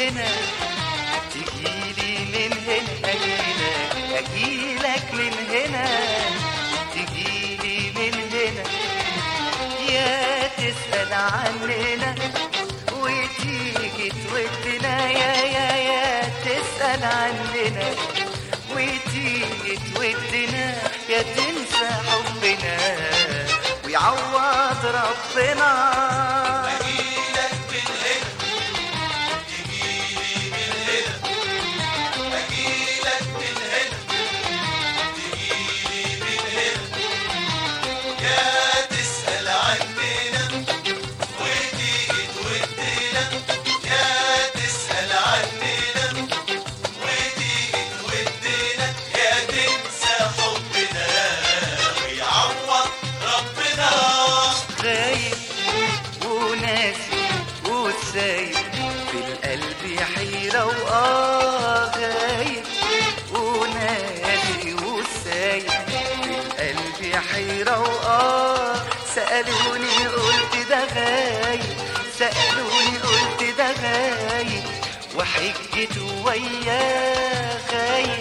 هنا تجيلي من هنا أجيلك أجيلك من هنا تجيلي من هنا يا تسأل عننا وتيجي تودنا يا يا يا تسأل عننا وتيجي تودنا يا تنسى حبنا ويعوض ربنا أجيلك من هنا تجيلي من هنا أجيلك من هنا تجيلي من هنا يا تسأل عننا وتيجي تودنا يا تسأل عننا وتيجي تودنا يا تنسى حبنا ويعوض ربنا غايب وناسي وسايب في القلب حيرة وآه غايب وناسي وسايب في القلب حيرة وآه سألوني قلت ده غايب سألوني قلت ده غايب وحجت وياه غايب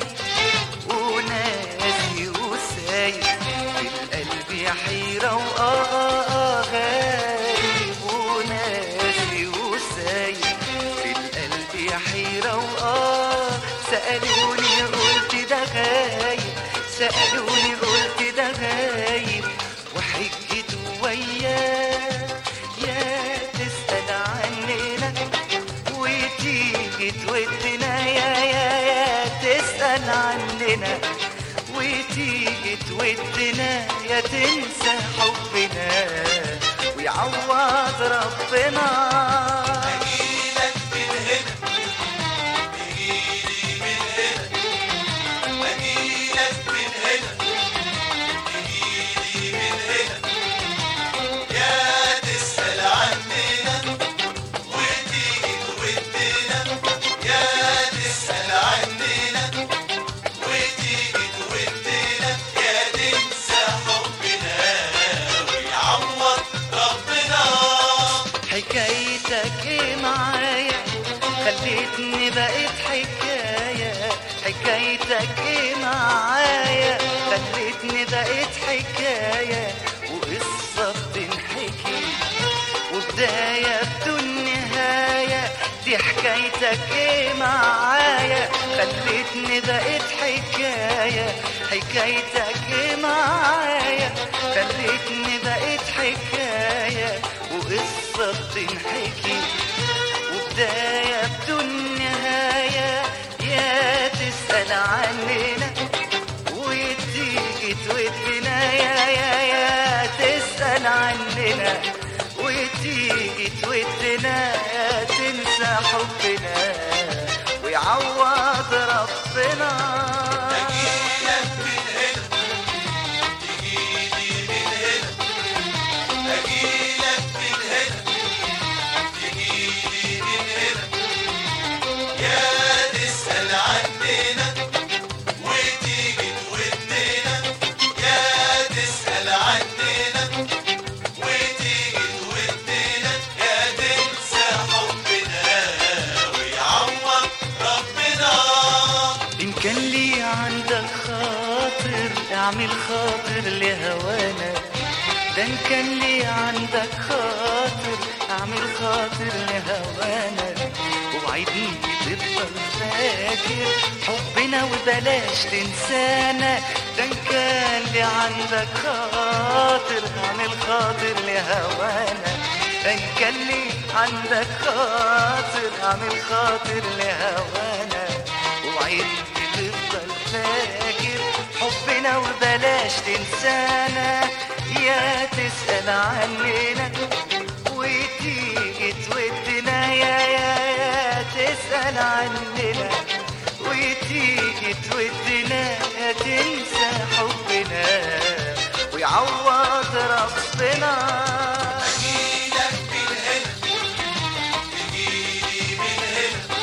وناسي وسايب في القلب حيرة وآه غايب وناسي وسايب في القلب حيرة وآه سألوني قلت ده غايب سألوني قلت ده غايب وحجت وياه يا تسأل عننا وتيجي تودنا يا يا يا تسأل عننا وتيجي تودنا يا تنسى حبنا ويعوض ربنا أجيلك من هنا تجيلي من هنا أجيلك من هنا تجيلي من هنا يا تسأل عننا وتيجي تودنا يا تسأل عننا وتيجي تودنا يا تنسى حبنا ويعوض ربنا حكايتك ايه معايا خليتني بقيت حكاية حكايتك ايه معايا خليتني بقيت حكاية وقصة بتنحكي وبداية بدون نهاية دي حكايتك ايه معايا خليتني بقيت حكاية حكايتك ايه معايا خليتني بقيت حكاية وقصة بتنحكي وبداية بدون نهاية يا تسأل عننا وتيجي تودنا يا يا يا تسأل عننا وتيجي تودنا يا تنسى حبنا ويعوض ربنا أجيلك من هنا تجيلي من هنا أجيلك من هنا تجيلي من هنا يا تسأل عننا وتيجي تودنا يا تسأل عننا وتيجي تودنا يا تنسى حبنا ويعوض ربنا إن كان لي عندك خاطر اعمل خاطر لهوانا ده إن كان لي عندك خاطر اعمل خاطر لهوانا وعيدني تفضل فاكر حبنا وبلاش تنسانا ده إن كان لي عندك خاطر اعمل خاطر لهوانا ده إن كان لي عندك خاطر اعمل خاطر لهوانا وعيدني تفضل فاكر حبنا وبلاش تنسانا يا تسأل عننا وتيجي تودنا يا يا يا تسأل عننا وتيجي تودنا يا تنسى حبنا ويعوض ربنا أجيلك من هنا تجيلي من هنا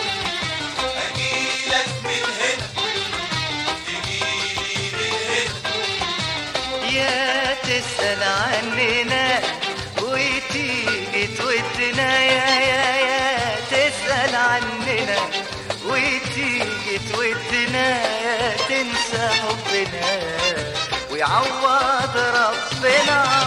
أجيلك من هنا تجيلي من هنا يا تسأل عننا وتيجي تودنا يا يا يا تسأل عننا عوض ربنا